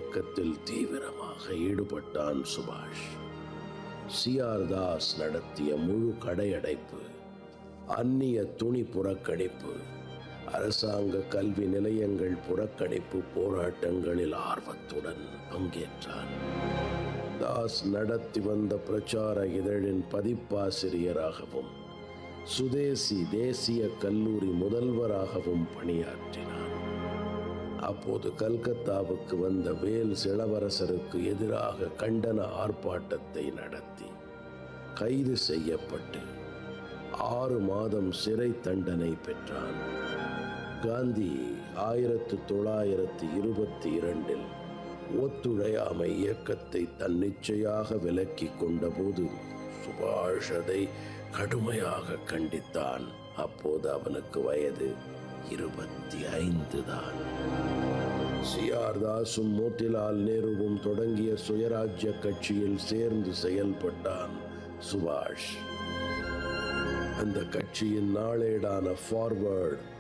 இயக்கத்தில் தீவிரமாக ஈடுபட்டான் சுபாஷ் சிஆர் தாஸ் நடத்திய முழு கடையடைப்பு அந்நிய துணி புறக்கணிப்பு அரசாங்க கல்வி நிலையங்கள் புறக்கணிப்பு போராட்டங்களில் ஆர்வத்துடன் பங்கேற்றான் தாஸ் நடத்தி வந்த பிரச்சார இதழின் பதிப்பாசிரியராகவும் சுதேசி தேசிய கல்லூரி முதல்வராகவும் பணியாற்றினார் அப்போது கல்கத்தாவுக்கு வந்த வேல்ஸ் இளவரசருக்கு எதிராக கண்டன ஆர்ப்பாட்டத்தை நடத்தி கைது செய்யப்பட்டு ஆறு மாதம் சிறை தண்டனை பெற்றான் காந்தி ஆயிரத்து தொள்ளாயிரத்து இருபத்தி இரண்டில் ஒத்துழையாமை இயக்கத்தை தன்னிச்சையாக விலக்கிக் கொண்டபோது சுபாஷ் அதை கடுமையாக கண்டித்தான் அப்போது அவனுக்கு வயது இருபத்தி ஐந்து தான் சிஆர் தாஸும் மோத்திலால் நேருவும் தொடங்கிய சுயராஜ்ய கட்சியில் சேர்ந்து செயல்பட்டான் சுபாஷ் அந்த கட்சியின் நாளேடான ஃபார்வர்ட்